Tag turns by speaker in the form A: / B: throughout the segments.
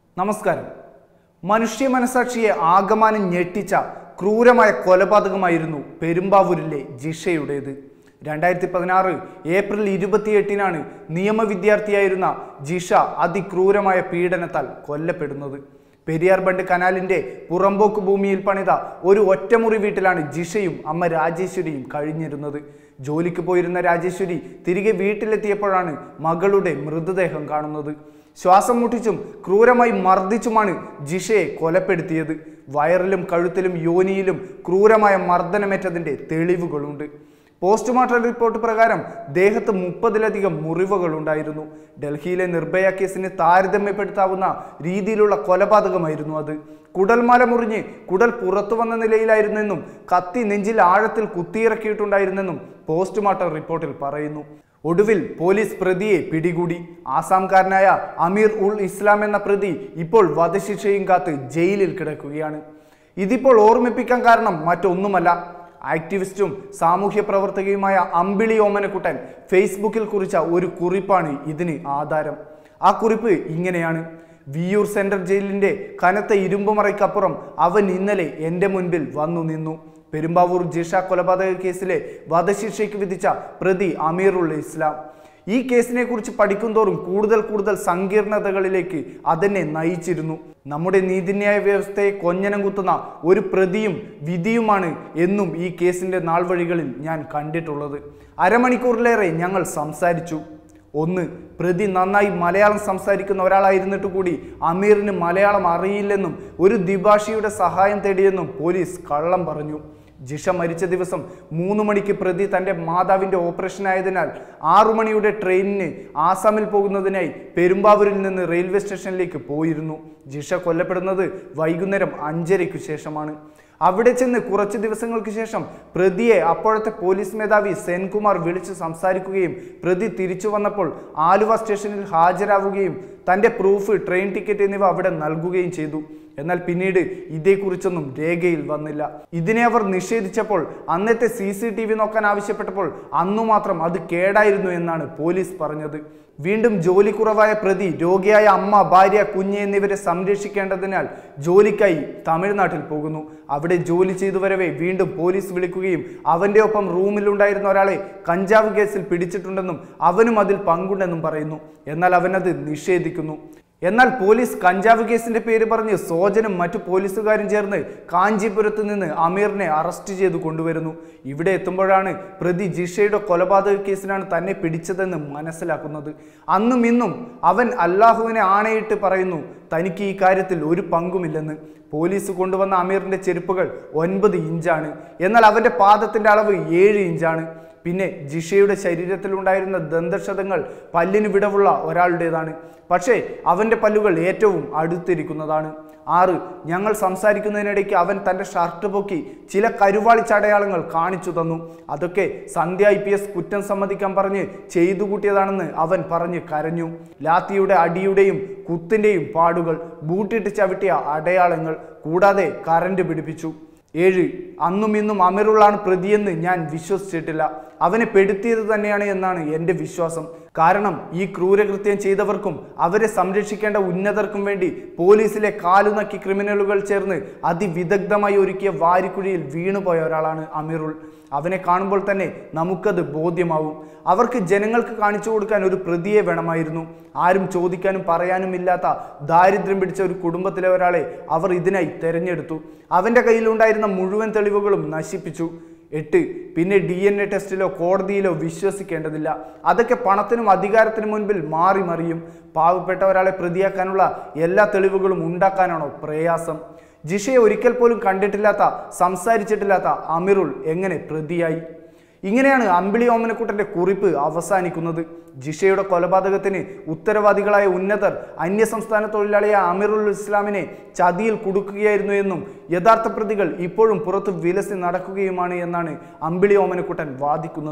A: നമസ്കാരം മനുഷ്യ മനസാക്ഷിയെ ആകമാനം ഞെട്ടിച്ച ക്രൂരമായ കൊലപാതകമായിരുന്നു പെരുമ്പാവൂരിലെ ജിഷയുടേത് രണ്ടായിരത്തി പതിനാറ് ഏപ്രിൽ ഇരുപത്തിയെട്ടിനാണ് നിയമ വിദ്യാർത്ഥിയായിരുന്ന ജിഷ അതിക്രൂരമായ പീഡനത്താൽ കൊല്ലപ്പെടുന്നത് പെരിയാർ ബണ്ട് കനാലിന്റെ പുറമ്പോക്ക് ഭൂമിയിൽ പണിത ഒരു ഒറ്റമുറി വീട്ടിലാണ് ജിഷയും അമ്മ രാജേശ്വരിയും കഴിഞ്ഞിരുന്നത് ജോലിക്ക് പോയിരുന്ന രാജേശ്വരി തിരികെ വീട്ടിലെത്തിയപ്പോഴാണ് മകളുടെ മൃതദേഹം കാണുന്നത് ശ്വാസം മുട്ടിച്ചും ക്രൂരമായി മർദ്ദിച്ചുമാണ് ജിഷയെ കൊലപ്പെടുത്തിയത് വയറിലും കഴുത്തിലും യോനിയിലും ക്രൂരമായ മർദ്ദനമേറ്റതിന്റെ തെളിവുകളുണ്ട് പോസ്റ്റ്മോർട്ടം റിപ്പോർട്ട് പ്രകാരം ദേഹത്ത് മുപ്പതിലധികം മുറിവുകൾ ഉണ്ടായിരുന്നു ഡൽഹിയിലെ നിർഭയ കേസിന് താരതമ്യപ്പെടുത്താവുന്ന രീതിയിലുള്ള കൊലപാതകമായിരുന്നു അത് കുടൽമാല മുറിഞ്ഞ് കുടൽ പുറത്തു വന്ന നിലയിലായിരുന്നെന്നും കത്തി നെഞ്ചിൽ ആഴത്തിൽ കുത്തിയിറക്കിയിട്ടുണ്ടായിരുന്നെന്നും പോസ്റ്റ്മോർട്ടം റിപ്പോർട്ടിൽ പറയുന്നു ഒടുവിൽ പോലീസ് പ്രതിയെ പിടികൂടി ആസാംകാരനായ അമീർ ഉൾ ഇസ്ലാം എന്ന പ്രതി ഇപ്പോൾ വധശിക്ഷയും കാത്ത് ജയിലിൽ കിടക്കുകയാണ് ഇതിപ്പോൾ ഓർമ്മിപ്പിക്കാൻ കാരണം മറ്റൊന്നുമല്ല ആക്ടിവിസ്റ്റും സാമൂഹ്യ പ്രവർത്തകയുമായ അമ്പിളി ഓമനക്കുട്ടൻ ഫേസ്ബുക്കിൽ കുറിച്ച ഒരു കുറിപ്പാണ് ഇതിന് ആധാരം ആ കുറിപ്പ് ഇങ്ങനെയാണ് വിയൂർ സെൻട്രൽ ജയിലിന്റെ കനത്ത ഇരുമ്പുമറയ്ക്കപ്പുറം അവൻ ഇന്നലെ എൻ്റെ മുൻപിൽ വന്നു നിന്നു പെരുമ്പാവൂർ ജിഷ കൊലപാതക കേസിലെ വധശിക്ഷയ്ക്ക് വിധിച്ച പ്രതി അമീറുൽ ഇസ്ലാം ഈ കേസിനെ കുറിച്ച് പഠിക്കുന്തോറും കൂടുതൽ കൂടുതൽ സങ്കീർണതകളിലേക്ക് അതെന്നെ നയിച്ചിരുന്നു നമ്മുടെ നീതിന്യായ വ്യവസ്ഥയെ കൊഞ്ഞനം കുത്തുന്ന ഒരു പ്രതിയും വിധിയുമാണ് എന്നും ഈ കേസിന്റെ നാൾവഴികളിൽ ഞാൻ കണ്ടിട്ടുള്ളത് അരമണിക്കൂറിലേറെ ഞങ്ങൾ സംസാരിച്ചു ഒന്ന് പ്രതി നന്നായി മലയാളം സംസാരിക്കുന്ന ഒരാളായിരുന്നിട്ട് കൂടി അമീറിന് മലയാളം അറിയില്ലെന്നും ഒരു ദ്വിഭാഷിയുടെ സഹായം തേടിയെന്നും പോലീസ് കള്ളം പറഞ്ഞു ജിഷ മരിച്ച ദിവസം മൂന്ന് മണിക്ക് പ്രതി തൻ്റെ മാതാവിൻ്റെ ഓപ്പറേഷൻ ആയതിനാൽ ആറു മണിയുടെ ട്രെയിനിന് ആസാമിൽ പോകുന്നതിനായി പെരുമ്പാവൂരിൽ നിന്ന് റെയിൽവേ സ്റ്റേഷനിലേക്ക് പോയിരുന്നു ജിഷ കൊല്ലപ്പെടുന്നത് വൈകുന്നേരം അഞ്ചരയ്ക്കു ശേഷമാണ് അവിടെ ചെന്ന് കുറച്ച് ദിവസങ്ങൾക്ക് ശേഷം പ്രതിയെ അപ്പോഴത്തെ പോലീസ് മേധാവി സെൻകുമാർ വിളിച്ച് സംസാരിക്കുകയും പ്രതി തിരിച്ചു വന്നപ്പോൾ ആലുവ സ്റ്റേഷനിൽ ഹാജരാവുകയും തൻ്റെ പ്രൂഫ് ട്രെയിൻ ടിക്കറ്റ് എന്നിവ അവിടെ നൽകുകയും ചെയ്തു എന്നാൽ പിന്നീട് ഇതേക്കുറിച്ചൊന്നും രേഖയിൽ വന്നില്ല ഇതിനെ അവർ നിഷേധിച്ചപ്പോൾ അന്നത്തെ സി സി ടി വി നോക്കാൻ ആവശ്യപ്പെട്ടപ്പോൾ അന്നു മാത്രം അത് കേടായിരുന്നു എന്നാണ് പോലീസ് പറഞ്ഞത് വീണ്ടും ജോലി കുറവായ പ്രതി രോഗിയായ അമ്മ ഭാര്യ കുഞ്ഞ് എന്നിവരെ സംരക്ഷിക്കേണ്ടതിനാൽ ജോലിക്കായി തമിഴ്നാട്ടിൽ പോകുന്നു അവിടെ ജോലി ചെയ്തു വരവേ വീണ്ടും പോലീസ് വിളിക്കുകയും അവന്റെ ഒപ്പം റൂമിലുണ്ടായിരുന്ന ഒരാളെ കഞ്ചാവ് കേസിൽ പിടിച്ചിട്ടുണ്ടെന്നും അവനും അതിൽ പങ്കുണ്ടെന്നും പറയുന്നു എന്നാൽ അവനത് നിഷേധിക്കുന്നു എന്നാൽ പോലീസ് കഞ്ചാവ് കേസിന്റെ പേര് പറഞ്ഞ് സോജനും മറ്റു പോലീസുകാരും ചേർന്ന് കാഞ്ചീപുരത്ത് നിന്ന് അമീറിനെ അറസ്റ്റ് ചെയ്ത് കൊണ്ടുവരുന്നു ഇവിടെ എത്തുമ്പോഴാണ് പ്രതി ജിഷയുടെ കൊലപാതക കേസിലാണ് തന്നെ പിടിച്ചതെന്ന് മനസ്സിലാക്കുന്നത് അന്നും ഇന്നും അവൻ അല്ലാഹുവിനെ ആണയിട്ട് പറയുന്നു തനിക്ക് ഈ കാര്യത്തിൽ ഒരു പങ്കുമില്ലെന്ന് പോലീസ് കൊണ്ടുവന്ന അമീറിന്റെ ചെരുപ്പുകൾ ഒൻപത് ഇഞ്ചാണ് എന്നാൽ അവന്റെ പാദത്തിന്റെ അളവ് ഏഴ് ഇഞ്ചാണ് പിന്നെ ജിഷയുടെ ശരീരത്തിലുണ്ടായിരുന്ന ദന്തക്ഷതങ്ങൾ പല്ലിന് വിടവുള്ള ഒരാളുടേതാണ് പക്ഷേ അവൻ്റെ പല്ലുകൾ ഏറ്റവും അടുത്തിരിക്കുന്നതാണ് ആറ് ഞങ്ങൾ സംസാരിക്കുന്നതിനിടയ്ക്ക് അവൻ തൻ്റെ ഷർട്ട് പൊക്കി ചില കരുവാളിച്ചടയാളങ്ങൾ കാണിച്ചു തന്നു അതൊക്കെ സന്ധ്യ ഐ പി എസ് കുറ്റം സമ്മതിക്കാൻ പറഞ്ഞ് ചെയ്തു കൂട്ടിയതാണെന്ന് അവൻ പറഞ്ഞ് കരഞ്ഞു ലാത്തിയുടെ അടിയുടെയും കുത്തിൻ്റെയും പാടുകൾ ബൂട്ടിട്ട് ചവിട്ടിയ അടയാളങ്ങൾ കൂടാതെ കറണ്ട് പിടിപ്പിച്ചു ഏഴ് അന്നും ഇന്നും അമീറുള്ളാണ് പ്രതിയെന്ന് ഞാൻ വിശ്വസിച്ചിട്ടില്ല അവനെ പെടുത്തിയത് തന്നെയാണ് എന്നാണ് എൻ്റെ വിശ്വാസം കാരണം ഈ ക്രൂരകൃത്യം ചെയ്തവർക്കും അവരെ സംരക്ഷിക്കേണ്ട ഉന്നതർക്കും വേണ്ടി പോലീസിലെ കാലുനക്കി ക്രിമിനലുകൾ ചേർന്ന് അതിവിദഗ്ധമായി ഒരുക്കിയ വാരിക്കുഴിയിൽ വീണുപോയ ഒരാളാണ് അമീറുൾ അവനെ കാണുമ്പോൾ തന്നെ നമുക്കത് ബോധ്യമാവും അവർക്ക് ജനങ്ങൾക്ക് കാണിച്ചു കൊടുക്കാൻ ഒരു പ്രതിയെ വേണമായിരുന്നു ആരും ചോദിക്കാനും പറയാനും ഇല്ലാത്ത ദാരിദ്ര്യം പിടിച്ച ഒരു കുടുംബത്തിലെ ഒരാളെ അവർ ഇതിനായി തെരഞ്ഞെടുത്തു അവൻ്റെ കയ്യിലുണ്ടായിരുന്ന മുഴുവൻ തെളിവുകളും നശിപ്പിച്ചു എട്ട് പിന്നെ ഡി എൻ എ ടെസ്റ്റിലോ കോടതിയിലോ വിശ്വസിക്കേണ്ടതില്ല അതൊക്കെ പണത്തിനും അധികാരത്തിനും മുൻപിൽ മാറി മറിയും പാവപ്പെട്ട ഒരാളെ പ്രതിയാക്കാനുള്ള എല്ലാ തെളിവുകളും ഉണ്ടാക്കാനാണോ പ്രയാസം ജിഷയെ ഒരിക്കൽ പോലും കണ്ടിട്ടില്ലാത്ത സംസാരിച്ചിട്ടില്ലാത്ത അമിറുൾ എങ്ങനെ പ്രതിയായി ഇങ്ങനെയാണ് അമ്പിളി ഓമനക്കുട്ടന്റെ കുറിപ്പ് അവസാനിക്കുന്നത് ജിഷയുടെ കൊലപാതകത്തിന് ഉത്തരവാദികളായ ഉന്നതർ അന്യസംസ്ഥാന തൊഴിലാളിയായ അമീറുൽ ഇസ്ലാമിനെ ചതിയിൽ കുടുക്കുകയായിരുന്നു എന്നും യഥാർത്ഥ പ്രതികൾ ഇപ്പോഴും പുറത്ത് വിലസി നടക്കുകയുമാണ് എന്നാണ് അമ്പിളി ഓമനക്കുട്ടൻ വാദിക്കുന്നത്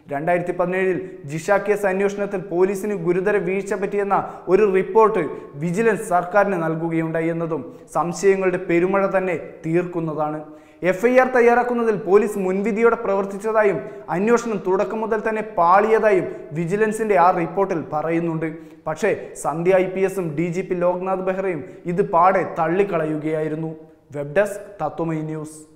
A: രണ്ടായിരത്തി പതിനേഴിൽ ജിഷ കേസ് അന്വേഷണത്തിൽ പോലീസിന് ഗുരുതര വീഴ്ച പറ്റിയെന്ന ഒരു റിപ്പോർട്ട് വിജിലൻസ് സർക്കാരിന് നൽകുകയുണ്ടായി എന്നതും സംശയങ്ങളുടെ പെരുമഴ തന്നെ തീർക്കുന്നതാണ് എഫ് ഐ ആർ തയ്യാറാക്കുന്നതിൽ പോലീസ് മുൻവിധിയോടെ പ്രവർത്തിച്ചതായും അന്വേഷണം തുടക്കം മുതൽ തന്നെ പാളിയതായും വിജിലൻസിന്റെ ആ റിപ്പോർട്ടിൽ പറയുന്നുണ്ട് പക്ഷേ സന്ധ്യ ഐ പി എസും ഡി ജി പി ലോക്നാഥ് ബെഹ്റയും ഇത് പാടെ തള്ളിക്കളയുകയായിരുന്നു വെബ് ഡെസ്ക് തത്വമൈ ന്യൂസ്